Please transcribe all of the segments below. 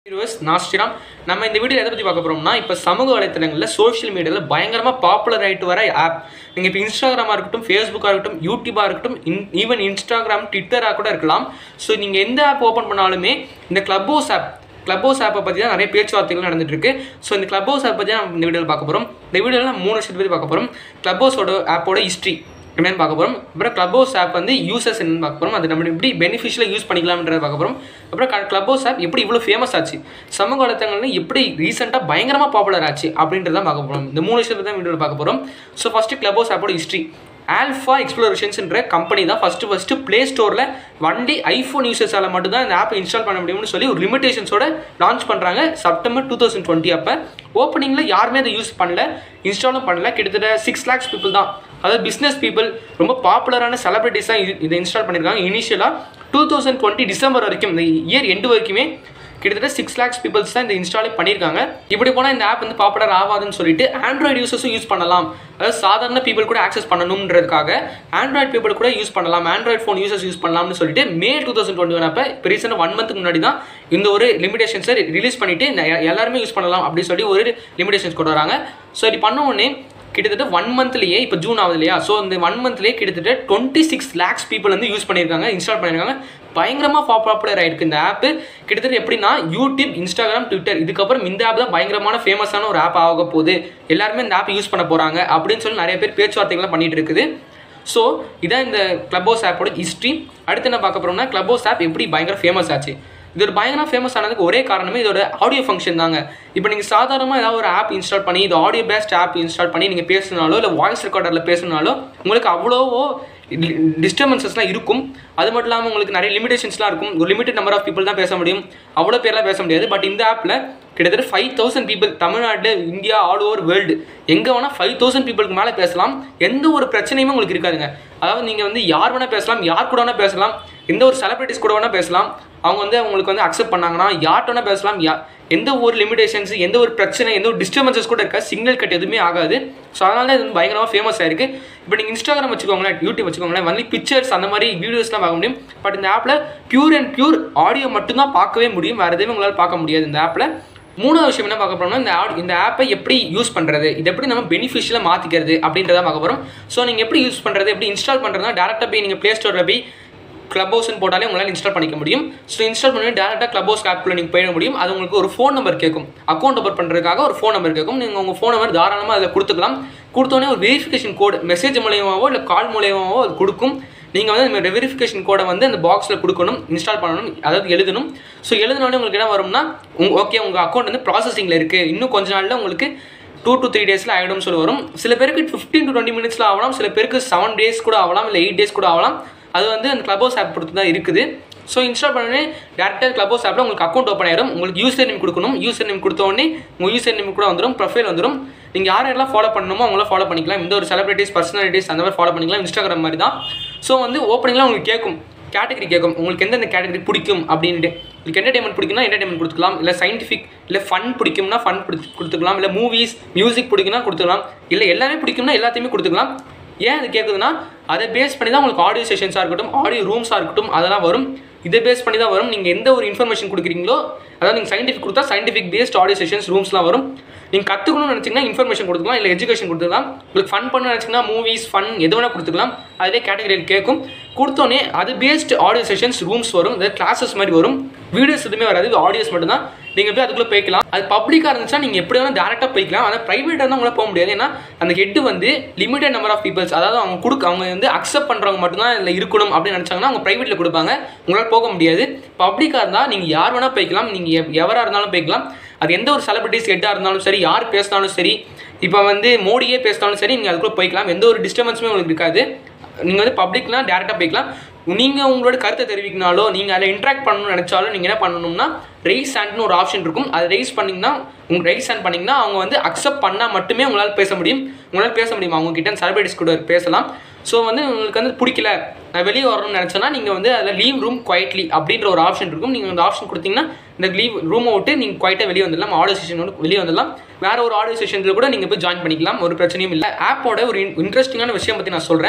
viewers நான் ஸ்ரீராம் நம்ம இந்த வீடியோ எதை பற்றி பார்க்க போகிறோம்னா இப்போ சமூக வலைத்தளங்களில் சோஷியல் மீடியாவில் பயங்கரமாக பாப்புலர் ஆகிட்டு வர ஆப் நீங்கள் இப்போ இன்ஸ்டாகிராமாக இருக்கட்டும் ஃபேஸ்புக்காக இருக்கட்டும் யூடியூபாக இருக்கட்டும் இன் ஈவன் இன்ஸ்டாகிராம் ட்விட்டராக கூட இருக்கலாம் ஸோ நீங்கள் எந்த ஆப் ஓப்பன் பண்ணாலுமே இந்த club house app club house ஆப்பை பற்றி தான் நிறைய பேச்சுவார்த்தைகள் நடந்துட்டு இருக்கு ஸோ இந்த கிளப் ஹவுஸ் ஆப் பற்றி தான் இந்த வீடியோவில் பார்க்க போகிறோம் இந்த வீடியோவில் நம்ம மூணு விஷயத்தை பற்றி பார்க்க போகிறோம் கிளப் ஹவுஸோட ஆப்போட ஹிஸ்ட்ரி என்னன்னு பார்க்க போகிறோம் அப்புறம் கிளப் ஹவுஸ் ஆப் வந்து யூசர்ஸ் என்னன்னு பார்க்க போகிறோம் அது நம்ம எப்படி பெனிஃபிஷியலாக யூஸ் பண்ணிக்கலாம்ன்றத பார்க்க போகிறோம் அப்புறம் கிளப் ஹவுஸ் ஆப் எப்படி இவ்வளோ ஃபேமஸ் ஆச்சு சமூக வலைத்தளங்கள்ல எப்படி ரீசெண்டாக பயங்கரமாக பாப்புலர் ஆச்சு அப்படின்றத பார்க்க போகிறோம் இந்த மூணு விஷயத்தை தான் வீடியோவில் பார்க்க போகிறோம் ஸோ ஃபஸ்ட்டு கிளப் ஹவுஸ் ஆப்போட ஹிஸ்ட்ரி ஆல்ஃபா எக்ஸ்ப்ளோரேஷன்ஸ்ன்ற கம்பெனி தான் ஃபஸ்ட்டு ஃபஸ்ட்டு ப்ளே ஸ்டோரில் வண்டி ஐஃபோன் யூசர்ஸால் மட்டும் தான் இந்த ஆப்பை இன்ஸ்டால் பண்ண முடியும்னு சொல்லி ஒரு லிமிடேஷன்ஸோட லான்ச் பண்ணுறாங்க செப்டம்பர் டூ தௌசண்ட் டுவெண்ட்டி அப்போ ஓப்பனிங்கில் யாருமே அதை யூஸ் பண்ணல இன்ஸ்டாலும் பண்ணல கிட்டத்தட்ட சிக்ஸ் லேக்ஸ் பீப்புள் தான் அதாவது பிஸ்னஸ் பீப்புள் ரொம்ப பாப்புலரான செலிபிரிட்டிஸ் தான் இது- இதை இன்ஸ்டால் பண்ணியிருக்காங்க இனிஷியலாக டூ தௌசண்ட் டுவெண்ட்டி டிசம்பர் வரைக்கும் இந்த இயர் எண்டு வரைக்குமே கிட்டத்தட்ட சிக்ஸ் லேக்ஸ் பீப்புள்ஸ் தான் இந்த இன்ஸ்டாலே பண்ணியிருக்காங்க இப்படி போனால் இந்த ஆப் வந்து பாப்புலர் ஆகாதுன்னு சொல்லிட்டு ஆண்ட்ராய்டு யூசர்ஸும் யூஸ் பண்ணலாம் அதாவது சாதாரண பீப்புள் கூட ஆக்சஸ் பண்ணணுன்றதுக்காக ஆண்ட்ராய்டு பீப்புள் கூட யூஸ் பண்ணலாம் ஆண்ட்ராய்டு ஃபோன் யூசர்ஸ் யூஸ் பண்ணலாம்னு சொல்லிட்டு May two thousand twenty one அப்போ இப்போ ரீசெண்டாக ஒன் மந்த்துக்கு முன்னாடி தான் இந்த ஒரு லிமிடேஷன்ஸை ரிலீஸ் பண்ணிட்டு இந்த எ- எல்லாருமே யூஸ் பண்ணலாம் அப்படின்னு சொல்லி ஒரு லிமிடேஷன்ஸ் கொண்டு வராங்க ஸோ இது பண்ண உடனே கிட்டத்தட்ட ஒன் மந்த்லேயே இப்போ ஜூன் ஆகுது இல்லையா ஸோ இந்த ஒன் மந்த்லேயே கிட்டத்தட்ட டுவெண்ட்டி சிக்ஸ் லேக்ஸ் பீப்புள் வந்து யூஸ் பண்ணியிருக்காங்க இன்ஸ்டால் பண்ணியிருக்காங்க பயங்கரமாக பாப்புலர் ஆயிருக்கு இந்த ஆப் கிட்டத்தட்ட எப்படின்னா யூடியூப் இன்ஸ்டாகிராம் ட்விட்டர் இதுக்கப்புறம் இந்த ஆப் தான் பயங்கரமான ஃபேமஸான ஒரு ஆப் ஆக போகுது எல்லாருமே இந்த ஆப் யூஸ் பண்ண போகிறாங்க அப்படின்னு சொல்லி நிறைய பேர் பேச்சுவார்த்தைகள்லாம் பண்ணிட்டு இருக்குது ஸோ இதான் இந்த கிளப் ஹவுஸ் ஆப்போட ஹிஸ்ட்ரி அடுத்து என்ன பார்க்க போகிறோம்னா கிளப் ஹவுஸ் ஆப் எப்படி பயங்கர ஃபேமஸ் ஆச்சு இது ஒரு பயங்கர ஃபேமஸ் ஆனதுக்கு ஒரே காரணமே இதோட ஆடியோ ஃபங்க்ஷன் தாங்க இப்போ நீங்கள் சாதாரணமாக ஏதாவது ஒரு ஆப் இன்ஸ்டால் பண்ணி இது ஆடியோ பேஸ்ட் ஆப் இன்ஸ்டால் பண்ணி நீங்கள் பேசினாலோ இல்லை வாய்ஸ் ரெக்கார்டரில் பேசினாலோ உங்களுக்கு அவ்வளோவோ டிஸ்டர்பன்சஸ்லாம் இருக்கும் அது மட்டும் இல்லாமல் உங்களுக்கு நிறைய லிமிடேஷன்ஸ்லாம் இருக்கும் ஒரு லிமிட்டட் நம்பர் ஆஃப் பீப்புள் தான் பேச முடியும் அவ்வளோ பேர்லாம் பேச முடியாது பட் இந்த ஆப்பில் கிட்டத்தட்ட five thousand people Tamil Nadu India all over world எங்கே வேணால் ஃபைவ் தௌசண்ட் பீப்புளுக்கு மேலே பேசலாம் எந்த ஒரு பிரச்சனையுமே உங்களுக்கு இருக்காதுங்க அதாவது நீங்கள் வந்து யார் வேணால் பேசலாம் யார் கூட வேணால் பேசலாம் எந்த ஒரு செலிபிரிட்டிஸ் கூட வேணால் பேசலாம் அவங்க வந்து அவங்களுக்கு வந்து அக்செப்ட் பண்ணாங்கன்னா யார்கிட்ட வேணால் பேசலாம் யா எந்த ஒரு லிமிடேஷன்ஸ் எந்த ஒரு பிரச்சனை எந்த ஒரு டிஸ்டர்பன்சஸ் கூட இருக்கா சிக்னல் கட் எதுவுமே ஆகாது ஸோ அதனால தான் இது வந்து பயங்கரமாக ஃபேமஸ் ஆயிருக்கு இப்போ நீங்கள் இன்ஸ்டாகிராம் வச்சுக்கோங்களேன் யூடியூப் வச்சுக்கோங்களேன் ஒன்லி பிக்சர்ஸ் அந்த மாதிரி வீடியோஸ்லாம் பார்க்க முடியும் பட் இந்த ஆப்பில் பியூர் அண்ட் பியூர் ஆடியோ மட்டும்தான் பார்க்கவே முடியும் வேறு எதுவுமே உங்களால் பார்க்க முடியாது இந்த ஆப்பில் மூணாவது விஷயம் என்ன பார்க்க போறோம்னா இந்த ஆட் இந்த ஆப்பை எப்படி யூஸ் பண்ணுறது இது எப்படி நம்ம பெனிஃபிஷியலாக மாற்றிக்கிறது அப்படின்றத பார்க்க போகிறோம் ஸோ நீங்கள் எப்படி யூஸ் பண்ணுறது எப்படி இன்ஸ்டால் பண்ணுறதுனா டேரெக்டாக போய் நீங்கள் ப்ளே ஸ்டோரில் போய் கிளப் ஹவுஸ்னு போட்டாலே உங்களால் இன்ஸ்டால் பண்ணிக்க முடியும் ஸோ இன்ஸ்டால் பண்ணி டேரெக்டாக கிளப் ஹவுஸ் ஆப்பில் நீங்கள் போயிட முடியும் அது உங்களுக்கு ஒரு ஃபோன் நம்பர் கேட்கும் அக்கௌண்ட் ஓப்பன் பண்ணுறதுக்காக ஒரு ஃபோன் நம்பர் கேட்கும் நீங்கள் உங்கள் ஃபோன் நம்பர் தாராளமாக அதில் கொடுத்துக்கலாம் கொடுத்தோடனே ஒரு வெரிஃபிகேஷன் கோடு மெசேஜ் மூலியமாவோ இல்லை கால் மூலியமாவோ அது கொடுக்கும் நீங்கள் வந்து அந்த வெரிஃபிகேஷன் கோடை வந்து அந்த பாக்ஸில் கொடுக்கணும் இன்ஸ்டால் பண்ணணும் அதாவது எழுதணும் ஸோ எழுதினோடனே உங்களுக்கு என்ன வரும்னா உங்க ஓகே உங்கள் அக்கௌண்ட் வந்து ப்ராசஸிங்கில் இருக்குது இன்னும் கொஞ்ச நாளில் உங்களுக்கு டூ டு த்ரீ டேஸில் ஆகிடும் சொல்லி வரும் சில பேருக்கு ஃபிஃப்டீன் டு டுவெண்ட்டி மினிட்ஸில் ஆகலாம் சில பேருக்கு செவன் டேஸ் கூட ஆகலாம் இல்லை எயிட் டேஸ் கூட ஆகலாம் அது வந்து அந்த கிளப் ஹவுஸ் ஆப் பொறுத்து தான் இருக்குது ஸோ இன்ஸ்டால் பண்ணி டேரெக்டாக கிளப் ஹவுஸ் ஆப்பில் உங்களுக்கு அக்கௌண்ட் ஓப்பன் ஆயிடும் உங்களுக்கு யூசர் நேம் கொடுக்கணும் யூசர் நேம் கொடுத்த உடனே உங்கள் யூசர் நேம் கூட வந்துடும் ப்ரொஃபைல் வந்துடும் நீங்கள் யார் யாரெல்லாம் ஃபாலோ பண்ணணுமோ அவங்கள ஃபாலோ பண்ணிக்கலாம் இந்த ஒரு செலிபிரிட்டிஸ் பர்சனாலிட்டிஸ் அந்த மாதிரி ஃபாலோ பண்ணிக்கலாம் இன்ஸ்டாகிராம் மாதிரி தான் ஸோ வந்து ஓப்பனிங்லாம் உங்களுக்கு கேட்கும் கேட்டகரி கேட்கும் உங்களுக்கு எந்தெந்த கேட்டகரி பிடிக்கும் அப்படின்ட்டு உங்களுக்கு என்டர்டைன்மெண்ட் பிடிக்கும்னா என்டர்டைன்மெண்ட் கொடுத்துக்கலாம் இல்லை சயின்டிஃபிக் இல்லை ஃபன் பிடிக்கும்னா ஃபன் கொடுத்துக்கலாம் இல்லை மூவிஸ் மியூசிக் பிடிக்கும்னா கொடுத்துக்கலாம் இல்லை எல்லாமே பிடிக்கும்னா எல்லாத்தையுமே கொடுத்துக்கலாம் ஏன் அது கேட்குதுன்னா அதை பேஸ் பண்ணி தான் உங்களுக்கு ஆடியோ செஷன்ஸாக இருக்கட்டும் ஆடியோ ரூம்ஸாக இருக்கட்டும் அதெல்லாம் வரும் இதை பேஸ் பண்ணி தான் வரும் நீங்கள் எந்த ஒரு இன்ஃபர்மேஷன் கொடுக்குறீங்களோ அதாவது நீங்கள் சயின்டிஃபிக் கொடுத்தா சயின்டிஃபிக் பேஸ்ட் ஆடியோ செஷன்ஸ் ரூம்ஸ்லாம் வரும் நீங்கள் கற்றுக்கணும்னு நினச்சிங்கன்னா இன்ஃபர்மேஷன் கொடுத்துக்கலாம் இல்லை எஜுகேஷன் கொடுத்துக்கலாம் உங்களுக்கு ஃபன் பண்ண நினச்சிங்கன்னா மூவிஸ் ஃபன் எது வேணால் கொடுத்துக்கலாம் அதிலே கேட்டகரியில் கேட்கும் கொடுத்தோன்னே அது பேஸ்ட் ஆடியோ செஷன்ஸ் ரூம்ஸ் வரும் அதாவது கிளாஸஸ் மாதிரி வரும் வீடியோஸ் எதுவுமே வராது இது ஆடியோஸ் மட்டும்தான் நீங்கள் போய் அதுக்குள்ளே போய்க்கலாம் அது பப்ளிக்காக இருந்துச்சுன்னா நீங்கள் எப்படி வேணால் டேரெக்டாக போய்க்கலாம் ஆனால் ப்ரைவேட்டாக தான் உங்களால் போக முடியாது ஏன்னா அந்த ஹெட் வந்து லிமிடெட் நம்பர் ஆஃப் பீப்பிள்ஸ் அதாவது அவங்க கொடுக்க அவங்க வந்து அக்செப்ட் பண்ணுறவங்க மட்டும்தான் இதில் இருக்கணும் அப்படின்னு நினச்சாங்கன்னா அவங்க ப்ரைவேட்டில் கொடுப்பாங்க உங்களால் போக முடியாது பப்ளிக்காக இருந்தால் நீங்கள் யார் வேணால் போய்க்கலாம் நீங்கள் எவராக இருந்தாலும் போய்க்கலாம் அது எந்த ஒரு செலிபிரிட்டிஸ் ஹெட்டாக இருந்தாலும் சரி யார் பேசினாலும் சரி இப்போ வந்து மோடியே பேசினாலும் சரி நீங்கள் அதுக்குள்ளே போய்க்கலாம் எந்த ஒரு டிஸ்டர்பன்ஸுமே உங்களுக்கு இருக்காது நீங்கள் வந்து பப்ளிக்லாம் டேரெக்டாக போய்க்கலாம் நீங்கள் உங்களோட கருத்தை தெரிவிக்கனாலோ நீங்கள் அதில் இன்ட்ராக்ட் பண்ணணும்னு நினச்சாலும் நீங்கள் என்ன பண்ணணும்னா ரைஸ் ஹேண்ட்னு ஒரு ஆப்ஷன் இருக்கும் அதை ரைஸ் பண்ணிங்கன்னா உங்கள் ரைஸ் ஹேண்ட் பண்ணிங்கன்னா அவங்க வந்து அக்செப்ட் பண்ணால் மட்டுமே உங்களால் பேச முடியும் உங்களால் பேச முடியும் அவங்க கிட்ட செலிபிரிட்டிஸ் கூட பேசலாம் ஸோ வந்து உங்களுக்கு வந்து பிடிக்கல நான் வெளியே வரணும்னு நினச்சேன்னா நீங்கள் வந்து அதில் லீவ் ரூம் குவைட்லி அப்படின்ற ஒரு ஆப்ஷன் இருக்கும் நீங்கள் அந்த ஆப்ஷன் கொடுத்தீங்கன்னா இந்த லீவ் ரூமை விட்டு நீங்கள் குவைட்டாக வெளியே வந்துடலாம் ஆடியோ செஷன் வந்து வெளியே வந்துடலாம் வேற ஒரு ஆடியோ செஷனில் கூட நீங்கள் போய் ஜாயின் பண்ணிக்கலாம் ஒரு பிரச்சனையும் இல்லை ஆப்போட ஒரு இன்ட்ரெஸ்டிங்கான விஷயம் பற்றி நான் சொல்கிறேன்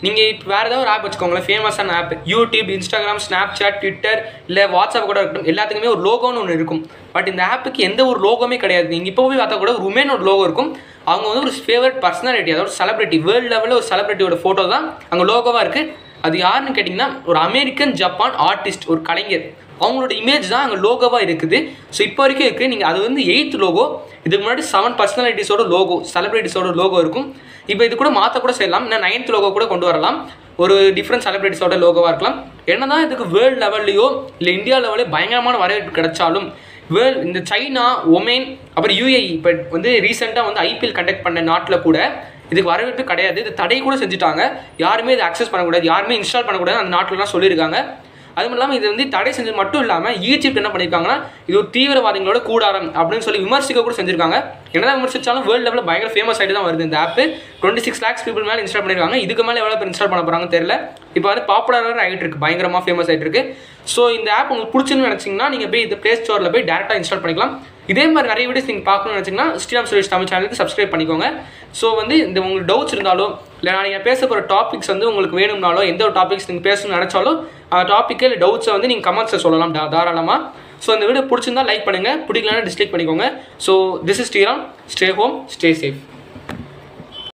நீங்கள் இப்போ வேறு ஏதாவது ஒரு ஆப் வச்சுக்கோங்களேன் ஃபேமஸான app YouTube Instagram snap chat Twitter இல்லை வாட்ஸ்அப் கூட இருக்கட்டும் எல்லாத்துக்குமே ஒரு லோகோன்னு ஒன்று இருக்கும் பட் இந்த ஆப்புக்கு எந்த ஒரு லோகோமே கிடையாது நீங்கள் இப்போ போய் பார்த்தா கூட ஒரு உமனோட லோகோ இருக்கும் அவங்க வந்து ஒரு ஃபேவரட் பர்சனாலிட்டி அதாவது செலிபிரிட்டி வேர்ல்டு லெவலில் ஒரு செலிபிரிட்டியோட ஃபோட்டோ தான் அங்கே லோகோவாக இருக்குது அது யாருன்னு கேட்டிங்கன்னா ஒரு அமெரிக்கன் ஜப்பான் ஆர்டிஸ்ட் ஒரு கலைஞர் அவங்களோட இமேஜ் தான் அங்கே லோகோவாக இருக்குது ஸோ இப்போ வரைக்கும் இருக்குது நீங்கள் அது வந்து எயித் லோகோ இதுக்கு முன்னாடி செவன் பர்சனாலிட்டிஸோட லோகோ செலிபிரிட்டிஸோட லோகோ இருக்கும் இப்போ இது கூட மாற்ற கூட செய்யலாம் இன்னும் நைன்த் லோகோ கூட கொண்டு வரலாம் ஒரு டிஃப்ரெண்ட் செலிபிரிட்டிஸோட லோகோவாக இருக்கலாம் என்ன தான் இதுக்கு வேர்ல்டு லெவல்லையோ இல்லை இந்தியா லெவலே பயங்கரமான வரவேற்பு கிடைச்சாலும் வேர்ல்ட் இந்த சைனா ஒமேன் அப்புறம் யூஏஇ இப்போ வந்து ரீசெண்டாக வந்து ஐபிஎல் கண்டக்ட் பண்ண நாட்டில் கூட இதுக்கு வரவேற்பு கிடையாது இது தடை கூட செஞ்சுட்டாங்க யாருமே இதை அக்சஸ் பண்ணக்கூடாது யாருமே இன்ஸ்டால் பண்ணக்கூடாது அந்த நாட்டிலலாம் சொல்லியிருக்காங்க அதுவும் இல்லாமல் இது வந்து தடை செஞ்சது மட்டும் இல்லாமல் ஈஜிப்ட் என்ன பண்ணியிருக்காங்கன்னா இது ஒரு தீவிரவாதிகளோட கூடாரம் அப்படின்னு சொல்லி விமர்சிக்க கூட செஞ்சிருக்காங்க என்னதான் விமர்சிச்சாலும் வேர்ல்டு லெவலில் பயங்கர ஃபேமஸ் ஆகிட்டு தான் வருது இந்த app twenty six lakhs people மேலே இன்ஸ்டால் பண்ணியிருக்காங்க இதுக்கு மேலே எவ்வளோ பேர் இன்ஸ்டால் பண்ண போகிறாங்கன்னு தெரியல இப்போ வந்து பாப்புலராக ஆகிட்டு இருக்கு பயங்கரமாக ஃபேமஸ் ஆகிட்டு இருக்கு ஸோ இந்த ஆப் உங்களுக்கு பிடிச்சுன்னு நினச்சிங்கன்னா நீங்கள் போய் இந்த ப்ளே ஸ்டோரில் போய் டேரெக்டாக இன்ஸ்டால் பண்ணிக்கலாம் இதே மாதிரி நிறைய வீடியோஸ் நீங்கள் பார்க்கணும்னு நினச்சிங்கன்னா ஸ்ரீராம் சுரேஷ் தமிழ் சேனலுக்கு சப்ஸ்கிரைப் பண்ணிக்கோங்க ஸோ வந்து இந்த உங்களுக்கு டவுட்ஸ் இருந்தாலோ இல்லை நீங்கள் பேச போகிற டாபிக்ஸ் வந்து உங்களுக்கு வேணும்னாலோ எந்த ஒரு டாபிக்ஸ் நீங்கள் பேசணும்னு நினச்சாலும் அந்த டாப்பிக்கே இல்லை டவுட்ஸை வந்து நீங்கள் கமெண்ட்ஸில் சொல்லலாம் தா- தாராளமாக ஸோ இந்த வீடியோ பிடிச்சிருந்தா லைக் பண்ணுங்கள் பிடிக்கலன்னா டிஸ்லைக் பண்ணிக்கோங்க so this is Sriram stay home stay safe